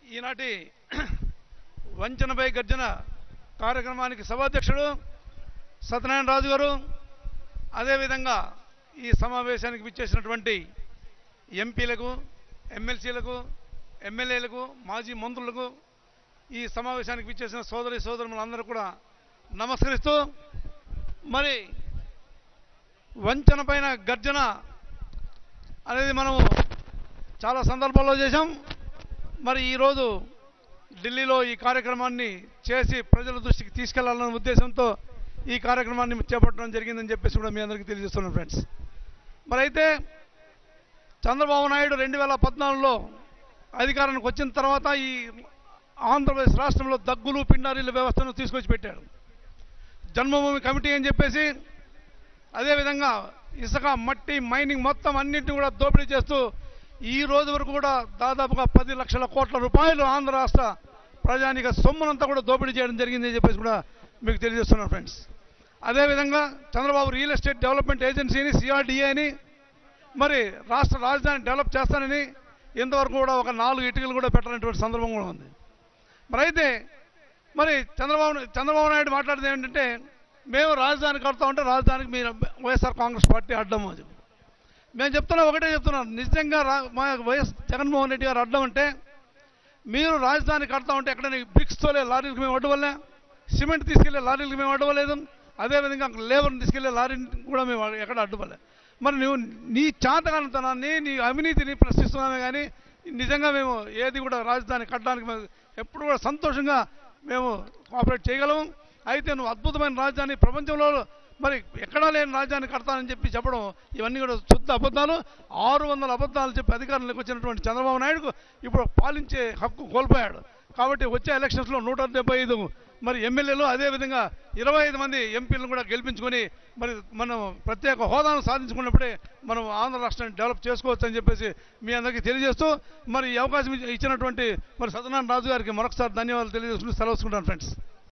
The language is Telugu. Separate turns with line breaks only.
ఈనాటి వంచనపై గర్జన కార్యక్రమానికి సభాధ్యక్షుడు సత్యనారాయణ రాజు గారు అదేవిధంగా ఈ సమావేశానికి విచ్చేసినటువంటి ఎంపీలకు ఎమ్మెల్సీలకు ఎమ్మెల్యేలకు మాజీ మంత్రులకు ఈ సమావేశానికి విచ్చేసిన సోదరి సోదరులందరూ కూడా నమస్కరిస్తూ మరి వంచన పైన గర్జన అనేది మనము చాలా సందర్భాల్లో చేశాం మరి ఈరోజు ఢిల్లీలో ఈ కార్యక్రమాన్ని చేసి ప్రజల దృష్టికి తీసుకెళ్లాలన్న ఉద్దేశంతో ఈ కార్యక్రమాన్ని చేపట్టడం జరిగిందని చెప్పేసి కూడా మీ అందరికీ తెలియజేస్తున్నాను ఫ్రెండ్స్ మరి అయితే చంద్రబాబు నాయుడు రెండు వేల పద్నాలుగులో అధికారానికి వచ్చిన తర్వాత ఈ ఆంధ్రప్రదేశ్ రాష్ట్రంలో దగ్గులు పిండారీల వ్యవస్థను తీసుకొచ్చి పెట్టాడు జన్మభూమి కమిటీ అని చెప్పేసి అదేవిధంగా ఇసుక మట్టి మైనింగ్ మొత్తం అన్నింటిని కూడా దోపిడీ చేస్తూ ఈ రోజు వరకు కూడా దాదాపుగా పది లక్షల కోట్ల రూపాయలు ఆంధ్ర రాష్ట్ర ప్రజానిక సొమ్మునంతా కూడా దోపిడీ చేయడం జరిగిందని చెప్పేసి కూడా మీకు తెలియజేస్తున్నాను ఫ్రెండ్స్ అదేవిధంగా చంద్రబాబు రియల్ ఎస్టేట్ డెవలప్మెంట్ ఏజెన్సీని సిఆర్డిఏని మరి రాష్ట్ర రాజధాని డెవలప్ చేస్తానని ఇంతవరకు కూడా ఒక నాలుగు ఇటుకలు కూడా పెట్టనటువంటి సందర్భం కూడా ఉంది మరి అయితే మరి చంద్రబాబు చంద్రబాబు నాయుడు మాట్లాడేది ఏంటంటే మేము రాజధాని కడతా ఉంటే రాజధానికి మీరు వైఎస్ఆర్ కాంగ్రెస్ పార్టీ అడ్డం అది మేము చెప్తున్నా ఒకటే చెప్తున్నాం నిజంగా రా మా వైఎస్ జగన్మోహన్ రెడ్డి గారు అడ్డం అంటే మీరు రాజధాని కడతా ఉంటే ఎక్కడైనా బ్రిక్స్ తోలే లారీలకు మేము అడ్డువల్లే సిమెంట్ తీసుకెళ్లే లారీలకు మేము అడ్డువలేదు అదేవిధంగా లేబర్ని తీసుకెళ్లే లారీని కూడా మేము ఎక్కడ అడ్డుపడలే మరి నువ్వు నీ చాతగానితనాన్ని నీ అవినీతిని ప్రశ్నిస్తున్నామే కానీ నిజంగా మేము ఏది కూడా రాజధాని కట్టడానికి మేము ఎప్పుడు కూడా సంతోషంగా మేము కోఆపరేట్ చేయగలము అయితే నువ్వు అద్భుతమైన రాజధాని ప్రపంచంలో మరి ఎక్కడా లేని రాజధాని కడతానని చెప్పి చెప్పడం ఇవన్నీ కూడా శుద్ధ అబద్ధాలు ఆరు వందల అబద్ధాలు చెప్పి అధికారంలోకి వచ్చినటువంటి చంద్రబాబు నాయుడుకు ఇప్పుడు పాలించే హక్కు కోల్పోయాడు కాబట్టి వచ్చే ఎలక్షన్స్లో నూట డెబ్బై ఐదు మరి ఎమ్మెల్యేలు అదేవిధంగా ఇరవై ఐదు మంది ఎంపీలను కూడా గెలిపించుకొని మరి మనం ప్రత్యేక హోదాను సాధించుకున్నప్పుడే మనం ఆంధ్ర రాష్ట్రాన్ని డెవలప్ చేసుకోవచ్చు అని చెప్పేసి మీ అందరికీ తెలియజేస్తూ మరి ఈ అవకాశం ఇచ్చినటువంటి మరి సత్యనారాయణ రాజు గారికి మరొకసారి ధన్యవాదాలు తెలియజేసుకుంటూ సెలవుకుంటాను ఫ్రెండ్స్